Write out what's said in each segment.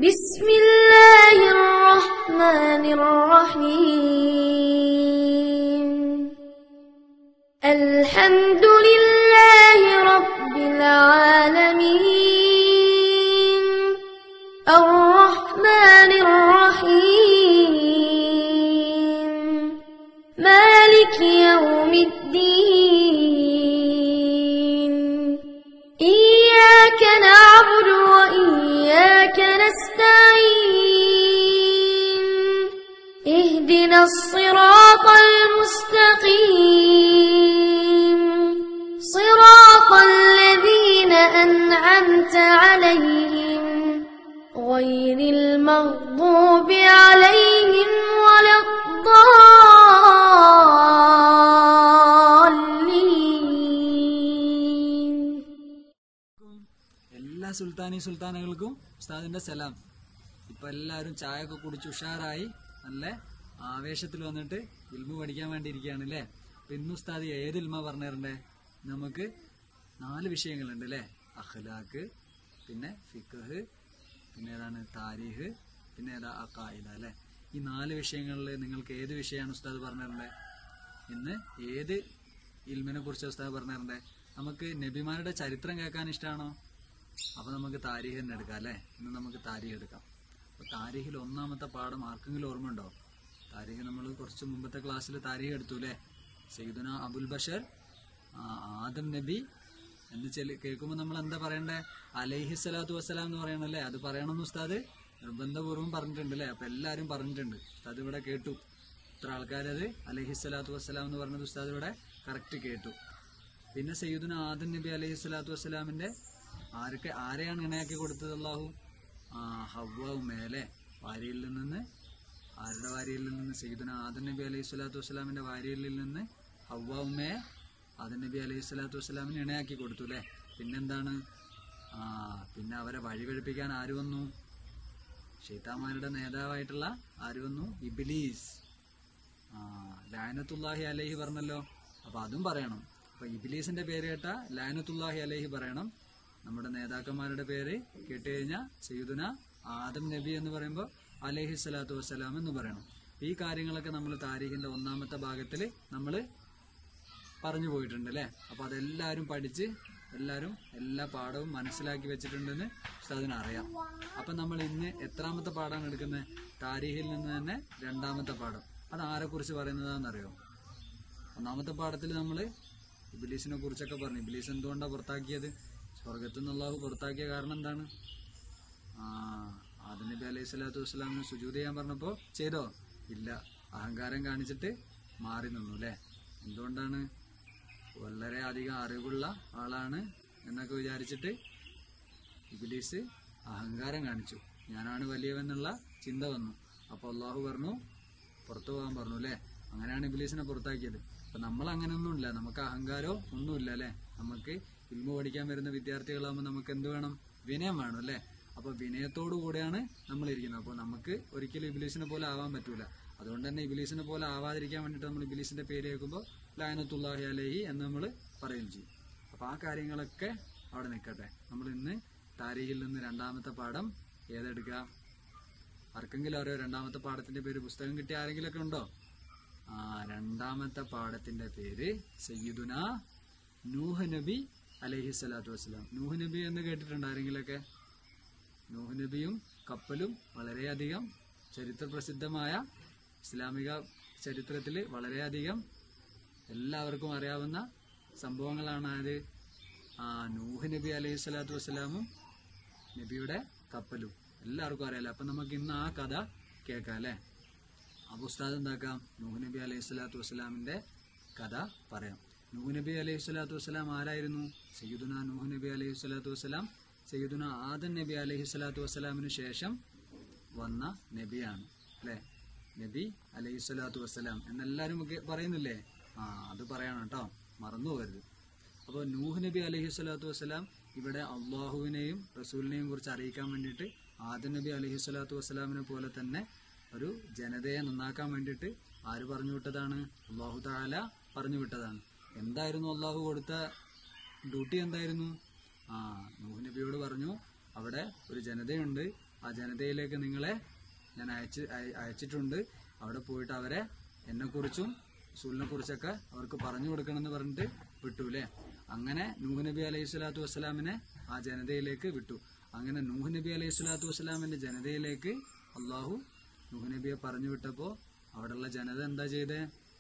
بسم الله الرحمن الرحيم الحمد لله رب العالمين الرحمن الرحيم مالك يوم الدين إياك نعبد وإياك نستعين اهدنا الصراط المستقيم صراط الذين أنعمت عليهم غير المغضوب عليهم ولا الضالين എല്ലാ സുൽത്താനി സുൽത്താനകൾക്കും ഉസ്താദിന്റെ സലാം ഇപ്പൊ എല്ലാവരും ചായ ഒക്കെ കുടിച്ച് ഉഷാറായി നല്ല ആവേശത്തിൽ വന്നിട്ട് ഇൽമു പഠിക്കാൻ വേണ്ടി ഇരിക്കുകയാണ് അല്ലേ അപ്പൊ ഇന്ന് ഉസ്താദ് ഏത് ഇൽമ പറഞ്ഞു തരണ്ടേ നമുക്ക് നാല് വിഷയങ്ങളുണ്ട് അല്ലേ അഖ്ലാഖ് പിന്നെ ഫിഖ് പിന്നെ ഏതാണ് താരീഖ് പിന്നെ ഏതാ അക്കായിദ അല്ലേ ഈ നാല് വിഷയങ്ങളിൽ നിങ്ങൾക്ക് ഏത് വിഷയമാണ് ഉസ്താദ് പറഞ്ഞു തരണ്ടേ ഇന്ന് ഏത് ഇൽമിനെ കുറിച്ച് ഉസ്താദ് പറഞ്ഞു തരണ്ടേ നമുക്ക് നബിമാരുടെ ചരിത്രം കേൾക്കാൻ ഇഷ്ടമാണോ അപ്പൊ നമുക്ക് താരീഖ് തന്നെ എടുക്കാം അല്ലേ ഇന്ന് നമുക്ക് താരീഖ് എടുക്കാം അപ്പൊ താരീഖിൽ ഒന്നാമത്തെ പാഠം ആർക്കെങ്കിലും ഓർമ്മയുണ്ടോ താരീഖ് നമ്മൾ കുറച്ച് മുമ്പത്തെ ക്ലാസ്സിൽ താരീഖ് എടുത്തു അല്ലേ സയ്യിദുന അബുൽ ബഷർ ആ, ആദം നബി എന്ന് ചെല്ലി കേൾക്കുമ്പോൾ നമ്മൾ എന്താ പറയണ്ടേ അലൈഹി സ്വലാത്തു വസ്സലാം എന്ന് പറയണല്ലേ അത് പറയണമെന്ന് ഉസ്താദ് നിർബന്ധപൂർവ്വം പറഞ്ഞിട്ടുണ്ട് അല്ലേ അപ്പൊ എല്ലാവരും പറഞ്ഞിട്ടുണ്ട് ഉസ്താദ് ഇവിടെ കേട്ടു ഇത്ര ആൾക്കാരത് അലൈഹി സ്വലാത്തു വസ്സലാം എന്ന് പറഞ്ഞത് ഉസ്താദ് ഇവിടെ കറക്റ്റ് കേട്ടു പിന്നെ സയ്യിദുന ആദം നബി അലൈഹി സ്വലാത്തു വസ്സലാമിന്റെ ആരൊക്കെ ആരെയാണ് ഇണയാക്കി കൊടുത്തത് അള്ളാഹു ആ ഹവ്വാവ് മേലെ വാരിയിൽ നിന്ന് ആരുടെ വാരിയിൽ നിന്ന് സയ്യിദുന ആദം നബി അലൈഹി സ്വലാത്തു വസ്സലാമിന്റെ വാരിയിൽ നിന്ന് ഹവ്വാവുമേ ആദം നബി അലൈഹി സ്വലാത്തു വസ്സലാമിന് ഇണയാക്കി കൊടുത്തു അല്ലേ പിന്നെന്താണ് ആ പിന്നെ അവരെ വഴിപഴിപ്പിക്കാൻ ആര് വന്നു ഷെയ്ത്താമാരുടെ നേതാവായിട്ടുള്ള ആര് വന്നു ഇബിലീസ് ആ ലാനത്തുല്ലാഹി അലൈഹി പറഞ്ഞല്ലോ അപ്പൊ അതും പറയണം അപ്പൊ ഇബിലീസിന്റെ പേര് കേട്ട ലാനത്തുല്ലാഹി അലൈഹി പറയണം നമ്മുടെ നേതാക്കന്മാരുടെ പേര് കേട്ട് കഴിഞ്ഞാൽ സയ്യിദുന ആദം നബി എന്ന് പറയുമ്പോൾ അലൈഹി സ്വലാത്തു വസ്സലാം എന്ന് പറയണം ഈ കാര്യങ്ങളൊക്കെ നമ്മൾ താരീഖിന്റെ ഒന്നാമത്തെ ഭാഗത്തിൽ നമ്മൾ പറഞ്ഞു പോയിട്ടുണ്ട് അല്ലേ അപ്പൊ അതെല്ലാവരും പഠിച്ച് എല്ലാവരും എല്ലാ പാഠവും മനസ്സിലാക്കി വെച്ചിട്ടുണ്ടെന്ന് ഉസ്താദിന് അറിയാം അപ്പൊ നമ്മൾ ഇന്ന് എത്രാമത്തെ പാഠമാണ് എടുക്കുന്നത് താരീഖിൽ നിന്ന് തന്നെ രണ്ടാമത്തെ പാഠം അത് ആരെ കുറിച്ച് പറയുന്നതാണെന്നറിയോ ഒന്നാമത്തെ പാഠത്തിൽ നമ്മൾ ഇബിലീസിനെ കുറിച്ചൊക്കെ പറഞ്ഞു ഇബിലീസ് എന്തുകൊണ്ടാണ് പുറത്താക്കിയത് സ്വർഗത്തു നിന്ന് അള്ളാഹു പുറത്താക്കിയ കാരണം എന്താണ് ആ ആദം നബി അലൈഹി സ്വലാത്തു വസ്സലാമിന് സുജൂത് ചെയ്യാൻ പറഞ്ഞപ്പോ ചെയ്തോ ഇല്ല അഹങ്കാരം കാണിച്ചിട്ട് മാറി നിന്നു അല്ലേ എന്തുകൊണ്ടാണ് വളരെ അധികം അറിവുള്ള ആളാണ് എന്നൊക്കെ വിചാരിച്ചിട്ട് ഇബിലീസ് അഹങ്കാരം കാണിച്ചു ഞാനാണ് വലിയവെന്നുള്ള ചിന്ത വന്നു അപ്പോൾ അള്ളാഹു പറഞ്ഞു പുറത്തു പോകാൻ പറഞ്ഞു അല്ലേ അങ്ങനെയാണ് ഇബിലീസിനെ പുറത്താക്കിയത് അപ്പൊ നമ്മൾ അങ്ങനെയൊന്നുമില്ല നമുക്ക് അഹങ്കാരോ ഒന്നുമില്ല അല്ലേ നമുക്ക് ഇൽമു പഠിക്കാൻ വരുന്ന വിദ്യാർത്ഥികളാകുമ്പോൾ നമുക്ക് എന്ത് വേണം വിനയം വേണം അല്ലേ അപ്പൊ വിനയത്തോടു കൂടെയാണ് നമ്മൾ ഇരിക്കുന്നത് അപ്പോൾ നമുക്ക് ഒരിക്കലും ഇബിലീസിനെ പോലെ ആവാൻ പറ്റൂല അതുകൊണ്ട് തന്നെ ഇബിലീസിനെ പോലെ ആവാതിരിക്കാൻ വേണ്ടിയിട്ട് നമ്മൾ ഇബിലീസിന്റെ പേര് കേൾക്കുമ്പോൾ ലായനത്തുല്ലാഹി അലഹി എന്ന് നമ്മൾ പറയുകയും ചെയ്യും അപ്പൊ ആ കാര്യങ്ങളൊക്കെ അവിടെ നിൽക്കട്ടെ നമ്മൾ ഇന്ന് താരീഖിൽ നിന്ന് രണ്ടാമത്തെ പാഠം ഏതെടുക്കുക ആർക്കെങ്കിലും അറിയോ രണ്ടാമത്തെ പാഠത്തിന്റെ പേര് പുസ്തകം കിട്ടിയ ആരെങ്കിലൊക്കെ ഉണ്ടോ ആ രണ്ടാമത്തെ പാഠത്തിന്റെ പേര് സയ്യിദുന നൂഹ് നബി അലൈഹി സ്വലാത്തു വസ്സലാം നൂഹ് നബി എന്ന് കേട്ടിട്ടുണ്ട് ആരെങ്കിലൊക്കെ നൂഹ് നബിയും കപ്പലും വളരെയധികം ചരിത്ര പ്രസിദ്ധമായ ഇസ്ലാമിക ചരിത്രത്തിൽ വളരെയധികം എല്ലാവർക്കും അറിയാവുന്ന സംഭവങ്ങളാണ് അത് ആ നൂഹ് നബി അലൈഹി സ്വലാത്തു വസ്സലാമും നബിയുടെ കപ്പലും എല്ലാവർക്കും അറിയാലോ അപ്പൊ നമുക്ക് ഇന്ന് ആ കഥ കേൾക്കാം അല്ലേ അപ്പൊ ഉസ്താദ് എന്താക്കാം നൂഹ് നബി അലൈഹി സ്വലാത്തു വസ്സലാമിന്റെ കഥ പറയാം നൂഹ് നബി അലൈഹി സ്വലാത്തു വസ്സലാം ആരായിരുന്നു സയ്യിദുന നൂഹ് നബി അലൈഹി സ്വലാത്തു വസ്സലാം സയ്യിദുന ആദൻ നബി അലൈഹി സ്വലാത്തു വസ്സലാമിന് ശേഷം വന്ന നബിയാണ് അല്ലെ നബി അലൈഹി സ്വലാത്തു വസ്സലാം എന്നെല്ലാരും ഒക്കെ പറയുന്നില്ലേ ആ അത് പറയണം കേട്ടോ മറന്നു പോകരുത് അപ്പോൾ നൂഹ് നബി അലൈഹി സ്വലാത്തു വസ്സലാം ഇവിടെ അള്ളാഹുവിനെയും റസൂലിനെയും കുറിച്ച് അറിയിക്കാൻ വേണ്ടിയിട്ട് ആദം നബി അലൈഹി സ്വലാത്തു വസ്സലാമിനെ പോലെ തന്നെ ഒരു ജനതയെ നന്നാക്കാൻ വേണ്ടിയിട്ട് ആര് പറഞ്ഞു വിട്ടതാണ് അള്ളാഹു താല പറഞ്ഞു വിട്ടതാണ് എന്തായിരുന്നു അള്ളാഹു കൊടുത്ത ഡ്യൂട്ടി എന്തായിരുന്നു ആ നൂഹ് നബിയോട് പറഞ്ഞു അവിടെ ഒരു ജനതയുണ്ട് ആ ജനതയിലേക്ക് നിങ്ങളെ ഞാൻ അയച്ച് അയ- അയച്ചിട്ടുണ്ട് അവിടെ പോയിട്ട് അവരെ എന്നെക്കുറിച്ചും റസൂലിനെ കുറിച്ചൊക്കെ അവർക്ക് പറഞ്ഞു കൊടുക്കണമെന്ന് പറഞ്ഞിട്ട് വിട്ടു അല്ലേ അങ്ങനെ നൂഹ് നബി അലൈഹി സ്വലാത്തു വസ്സലാമിനെ ആ ജനതയിലേക്ക് വിട്ടു അങ്ങനെ നൂഹ് നബി അലൈഹി സ്വലാത്തു വസ്സലാമിന്റെ ജനതയിലേക്ക് അള്ളാഹു നൂഹ് നബിയെ പറഞ്ഞു വിട്ടപ്പോ അവിടെയുള്ള ജനത എന്താ ചെയ്തേ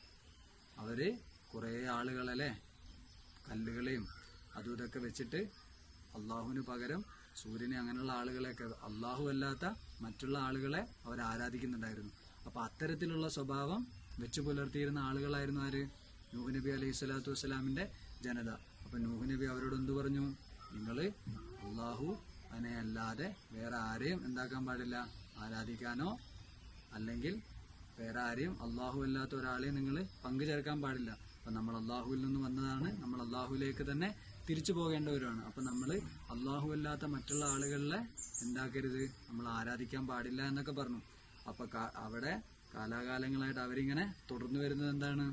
അവര് കുറെ ആളുകളല്ലേ കല്ലുകളെയും അതും ഇതൊക്കെ വെച്ചിട്ട് അള്ളാഹുവിന് പകരം സൂര്യനെ അങ്ങനെയുള്ള ആളുകളെയൊക്കെ അള്ളാഹു അല്ലാത്ത മറ്റുള്ള ആളുകളെ അവർ ആരാധിക്കുന്നുണ്ടായിരുന്നു അപ്പൊ അത്തരത്തിലുള്ള സ്വഭാവം വെച്ചു പുലർത്തിയിരുന്ന ആളുകളായിരുന്നു ആര് നൂഹ് നബി അലൈഹി സ്വലാത്തു വസ്സലാമിന്റെ ജനത അപ്പൊ നൂഹ് നബി അവരോട് എന്തു പറഞ്ഞു നിങ്ങള് അള്ളാഹു അതിനെ അല്ലാതെ വേറെ ആരെയും എന്താക്കാൻ പാടില്ല ആരാധിക്കാനോ അല്ലെങ്കിൽ വേറെ ആരെയും അള്ളാഹു അല്ലാത്ത ഒരാളെയും നിങ്ങൾ പങ്കു ചേർക്കാൻ പാടില്ല അപ്പൊ നമ്മൾ അള്ളാഹുവിൽ നിന്ന് വന്നതാണ് നമ്മൾ അള്ളാഹുലേക്ക് തന്നെ തിരിച്ചു പോകേണ്ടവരാണ് അപ്പൊ നമ്മൾ അള്ളാഹു അല്ലാത്ത മറ്റുള്ള ആളുകളിലെ എന്താക്കരുത് നമ്മൾ ആരാധിക്കാൻ പാടില്ല എന്നൊക്കെ പറഞ്ഞു അപ്പൊ കാ- അവിടെ കാലാകാലങ്ങളായിട്ട് അവരിങ്ങനെ തുടർന്നു വരുന്നത് എന്താണ്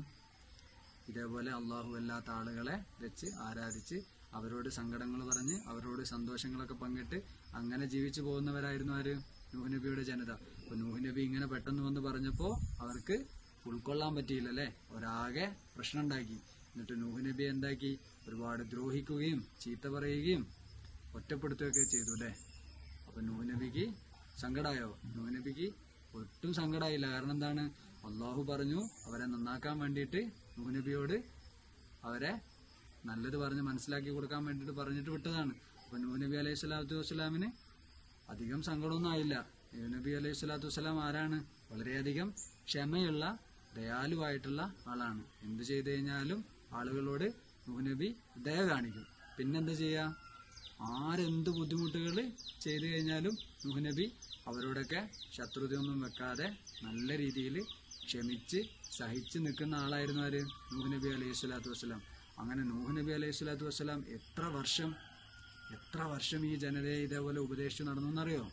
ഇതേപോലെ അള്ളാഹു അല്ലാത്ത ആളുകളെ വെച്ച് ആരാധിച്ച് അവരോട് സങ്കടങ്ങൾ പറഞ്ഞ് അവരോട് സന്തോഷങ്ങളൊക്കെ പങ്കിട്ട് അങ്ങനെ ജീവിച്ചു പോകുന്നവരായിരുന്നു ആര് നൂഹ് നബിയുടെ ജനത അപ്പൊ നൂഹ് നബി ഇങ്ങനെ പെട്ടെന്ന് വന്ന് പറഞ്ഞപ്പോ അവർക്ക് ഉൾക്കൊള്ളാൻ പറ്റിയില്ല അല്ലെ ഒരാകെ പ്രശ്നം ഉണ്ടാക്കി എന്നിട്ട് നൂഹ് നബി എന്താക്കി ഒരുപാട് ദ്രോഹിക്കുകയും ചീത്ത പറയുകയും ഒറ്റപ്പെടുത്തുകയൊക്കെ ചെയ്തു അല്ലെ അപ്പൊ നൂഹ് നബിക്ക് സങ്കടായോ നൂഹ് നബിക്ക് ഒട്ടും സങ്കടായില്ല കാരണം എന്താണ് അള്ളാഹു പറഞ്ഞു അവരെ നന്നാക്കാൻ വേണ്ടിയിട്ട് നൂഹ് നബിയോട് അവരെ നല്ലത് പറഞ്ഞ് മനസ്സിലാക്കി കൊടുക്കാൻ വേണ്ടിയിട്ട് പറഞ്ഞിട്ട് വിട്ടതാണ് അപ്പൊ നൂഹ് നബി അലൈഹി സ്വലാത്തു വസ്സലാമിന് അധികം സങ്കടമൊന്നും ആയില്ല നൂഹ് നബി അലൈഹി സ്വലാത്തു വസ്സലാം ആരാണ് വളരെയധികം ക്ഷമയുള്ള ദയാലുവായിട്ടുള്ള ആളാണ് എന്ത് ചെയ്തു കഴിഞ്ഞാലും ആളുകളോട് നൂഹ് നബി ദയ കാണിക്കും പിന്നെന്താ ചെയ്യാ ആരെന്ത് ബുദ്ധിമുട്ടുകൾ ചെയ്തു കഴിഞ്ഞാലും നൂഹ് നബി അവരോടൊക്കെ ശത്രുതയൊന്നും വെക്കാതെ നല്ല രീതിയിൽ ക്ഷമിച്ച് സഹിച്ച് നിൽക്കുന്ന ആളായിരുന്നു ആര് നൂഹ് നബി അലൈഹി സ്വലാത്തു വസ്സലാം അങ്ങനെ നൂഹ് നബി അലൈഹി സ്വലാത്തു വസ്സലാം എത്ര വർഷം എത്ര വർഷം ഈ ജനതയെ ഇതേപോലെ ഉപദേശിച്ചു നടന്നു എന്നറിയോ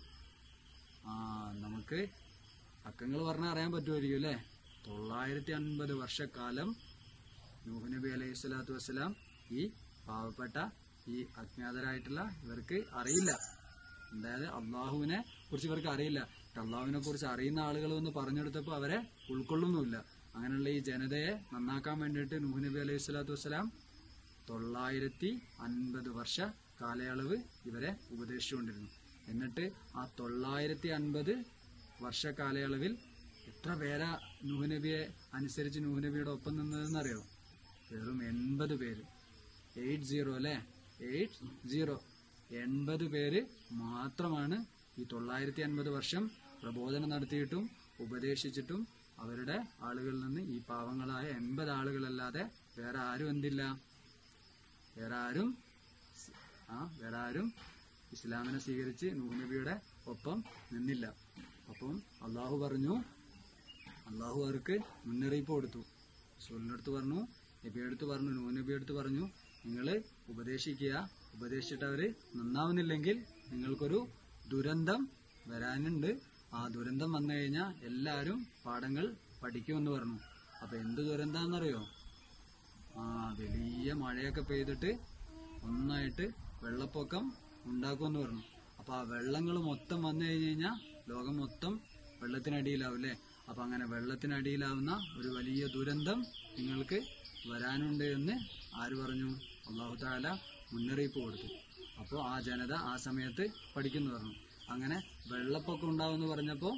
ആ നമുക്ക് അക്കങ്ങൾ പറഞ്ഞാൽ അറിയാൻ പറ്റുമായിരിക്കും അല്ലേ തൊള്ളായിരത്തി അൻപത് വർഷക്കാലം നൂഹ് നബി അലൈഹി സ്വലാത്തു വസ്സലാം ഈ പാവപ്പെട്ട ഈ അജ്ഞാതരായിട്ടുള്ള ഇവർക്ക് അറിയില്ല അതായത് അള്ളാഹുവിനെ കുറിച്ച് ഇവർക്ക് അറിയില്ല അള്ളാഹുവിനെ കുറിച്ച് അറിയുന്ന ആളുകൾ ഒന്ന് പറഞ്ഞെടുത്തപ്പോൾ അവരെ ഉൾക്കൊള്ളുന്നുമില്ല അങ്ങനെയുള്ള ഈ ജനതയെ നന്നാക്കാൻ വേണ്ടിയിട്ട് നൂഹ് നബി അലൈഹി സ്വലാത്തു വസ്സലാം തൊള്ളായിരത്തി അൻപത് വർഷ കാലയളവ് ഇവരെ ഉപദേശിച്ചുകൊണ്ടിരുന്നു എന്നിട്ട് ആ തൊള്ളായിരത്തി അൻപത് വർഷ കാലയളവിൽ എത്ര പേരാ നൂഹ് നബിയെ അനുസരിച്ച് നൂഹ് നബിയുടെ ഒപ്പം നിന്നതെന്നറിയോ വെറും എൺപത് പേര് എയ്റ്റ് സീറോ അല്ലേ എയ്റ്റ് സീറോ എൺപത് പേര് മാത്രമാണ് ഈ തൊള്ളായിരത്തി അൻപത് വർഷം പ്രബോധനം നടത്തിയിട്ടും ഉപദേശിച്ചിട്ടും അവരുടെ ആളുകളിൽ നിന്ന് ഈ പാവങ്ങളായ എൺപത് ആളുകളല്ലാതെ വേറെ ആരും എന്തില്ല വേറെ ആരും സ്- ആ വേറെ ആരും ഇസ്ലാമിനെ സ്വീകരിച്ച് നൂഹ് നബിയുടെ ഒപ്പം നിന്നില്ല അപ്പം അള്ളാഹു പറഞ്ഞു അള്ളാഹു അവർക്ക് മുന്നറിയിപ്പ് കൊടുത്തു റസൂലിന്റെ അടുത്ത് പറഞ്ഞു നബിയുടെ അടുത്ത് പറഞ്ഞു നൂ നബിയുടെ അടുത്ത് പറഞ്ഞു നിങ്ങൾ ഉപദേശിക്കുക ഉപദേശിച്ചിട്ട് അവര് നന്നാവുന്നില്ലെങ്കിൽ നിങ്ങൾക്കൊരു ദുരന്തം വരാനുണ്ട് ആ ദുരന്തം വന്നു കഴിഞ്ഞാൽ എല്ലാവരും പാഠങ്ങൾ പഠിക്കുമെന്ന് പറഞ്ഞു അപ്പൊ എന്ത് ദുരന്താന്നറിയോ ആ വലിയ മഴയൊക്കെ പെയ്തിട്ട് ഒന്നായിട്ട് വെള്ളപ്പൊക്കം ഉണ്ടാക്കുമെന്ന് പറഞ്ഞു അപ്പൊ ആ വെള്ളങ്ങൾ മൊത്തം വന്നു കഴിഞ്ഞു കഴിഞ്ഞാൽ ലോകം മൊത്തം വെള്ളത്തിനടിയിലാവും അല്ലേ അപ്പൊ അങ്ങനെ വെള്ളത്തിനടിയിലാവുന്ന ഒരു വലിയ ദുരന്തം നിങ്ങൾക്ക് വരാനുണ്ട് എന്ന് ആര് പറഞ്ഞു അള്ളാഹു താല മുന്നറിയിപ്പ് കൊടുത്തു അപ്പോൾ ആ ജനത ആ സമയത്ത് പഠിക്കുന്നു പറഞ്ഞു അങ്ങനെ വെള്ളപ്പൊക്കം ഉണ്ടാവുമെന്ന് പറഞ്ഞപ്പോൾ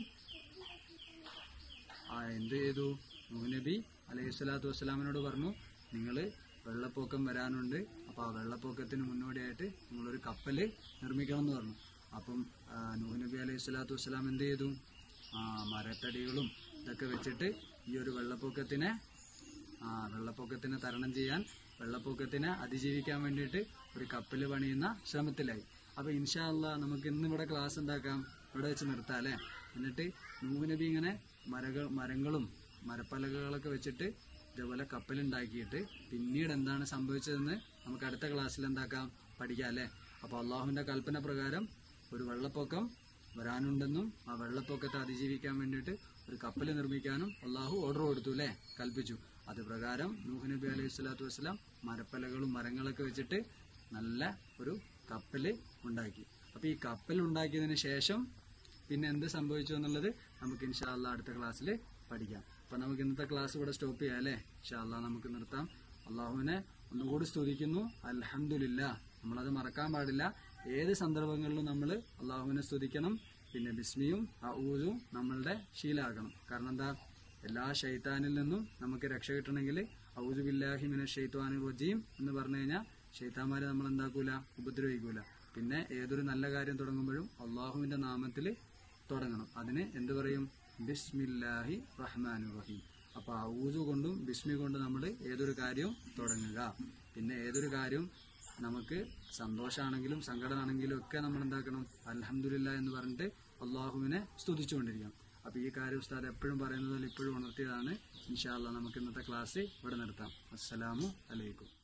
ആ എന്ത് ചെയ്തു നൂഹ് നബി അലൈഹി സ്വലാത്തു വസ്സലാമിനോട് പറഞ്ഞു നിങ്ങൾ വെള്ളപ്പൊക്കം വരാനുണ്ട് അപ്പോൾ ആ വെള്ളപ്പൊക്കത്തിന് മുന്നോടിയായിട്ട് നിങ്ങളൊരു കപ്പല് നിർമ്മിക്കണം എന്ന് പറഞ്ഞു അപ്പം ആ, നൂഹ് നബി അലൈഹി സ്വലാത്തു വസ്സലാം എന്ത് ചെയ്തു ആ മരത്തടികളും ഇതൊക്കെ വെച്ചിട്ട് ഈ ഒരു വെള്ളപ്പൊക്കത്തിനെ ആ വെള്ളപ്പൊക്കത്തിനെ തരണം ചെയ്യാൻ വെള്ളപ്പൊക്കത്തിനെ അതിജീവിക്കാൻ വേണ്ടിയിട്ട് ഒരു കപ്പൽ പണിയുന്ന ശ്രമത്തിലായി അപ്പൊ ഇൻഷാ അല്ലാ നമുക്ക് ഇന്ന് ഇവിടെ ക്ലാസ് എന്താക്കാം ഇവിടെ വെച്ച് നിർത്താം അല്ലേ എന്നിട്ട് നൂഹ് നബി ഇങ്ങനെ മരകൾ മരങ്ങളും മരപ്പലകകളൊക്കെ വെച്ചിട്ട് ഇതേപോലെ കപ്പലുണ്ടാക്കിയിട്ട് പിന്നീട് എന്താണ് സംഭവിച്ചതെന്ന് നമുക്ക് അടുത്ത ക്ലാസ്സിൽ എന്താക്കാം പഠിക്കാം അല്ലേ അപ്പൊ അള്ളാഹുവിന്റെ കൽപ്പന പ്രകാരം ഒരു വെള്ളപ്പൊക്കം വരാനുണ്ടെന്നും ആ വെള്ളപ്പൊക്കത്തെ അതിജീവിക്കാൻ വേണ്ടിയിട്ട് ഒരു കപ്പൽ നിർമ്മിക്കാനും അള്ളാഹു ഓർഡർ കൊടുത്തു അല്ലേ കൽപ്പിച്ചു അത് പ്രകാരം നൂഹ് നബി അലൈഹി സ്വലാത്തു വസ്സലാം മരപ്പലകളും മരങ്ങളൊക്കെ വെച്ചിട്ട് നല്ല ഒരു കപ്പല് ഉണ്ടാക്കി അപ്പൊ ഈ കപ്പൽ ഉണ്ടാക്കിയതിന് ശേഷം പിന്നെ എന്ത് സംഭവിച്ചു എന്നുള്ളത് നമുക്ക് ഇൻഷാല്ല അടുത്ത ക്ലാസ്സിൽ പഠിക്കാം അപ്പൊ നമുക്ക് ഇന്നത്തെ ക്ലാസ് ഇവിടെ സ്റ്റോപ്പ് ചെയ്യാം അല്ലേ ഇൻഷാല്ല നമുക്ക് നിർത്താം അള്ളാഹുവിനെ ഒന്നുകൂടി സ്തുതിക്കുന്നു അൽഹംദുലില്ല നമ്മളത് മറക്കാൻ പാടില്ല ഏത് സന്ദർഭങ്ങളിലും നമ്മൾ അള്ളാഹുവിനെ സ്തുതിക്കണം പിന്നെ ബിസ്മിയും ഊതും നമ്മളുടെ ശീലാക്കണം കാരണം എന്താ എല്ലാ ഷെയ്ത്താനിൽ നിന്നും നമുക്ക് രക്ഷ കിട്ടണമെങ്കിൽ ഔദു ബില്ലാഹി മിന ഷെയ്ത്വാനി റജീം എന്ന് പറഞ്ഞു കഴിഞ്ഞാൽ ഷെയ്ത്താന്മാരെ നമ്മൾ എന്താക്കൂല ഉപദ്രവിക്കൂല പിന്നെ ഏതൊരു നല്ല കാര്യം തുടങ്ങുമ്പോഴും അള്ളാഹുവിന്റെ നാമത്തിൽ തുടങ്ങണം അതിന് എന്ത് പറയും ബിസ്മില്ലാഹി റഹ്മാൻ റഹീം അപ്പൊ ഔദു കൊണ്ടും ബിസ്മി കൊണ്ടും നമ്മൾ ഏതൊരു കാര്യവും തുടങ്ങുക പിന്നെ ഏതൊരു കാര്യവും നമുക്ക് സന്തോഷമാണെങ്കിലും സങ്കടമാണെങ്കിലും ഒക്കെ നമ്മൾ എന്താക്കണം അൽഹംദുലില്ല എന്ന് പറഞ്ഞിട്ട് അള്ളാഹുവിനെ സ്തുതിച്ചുകൊണ്ടിരിക്കണം അപ്പൊ ഈ കാര്യം ഉസ്താദ് എപ്പോഴും പറയുന്നത് പോലെ ഇപ്പോഴും ഉണർത്തിയതാണ് ഇൻഷാല്ല നമുക്ക് ഇന്നത്തെ ക്ലാസ് ഇവിടെ നിർത്താം അസ്സലാമു അലൈക്കും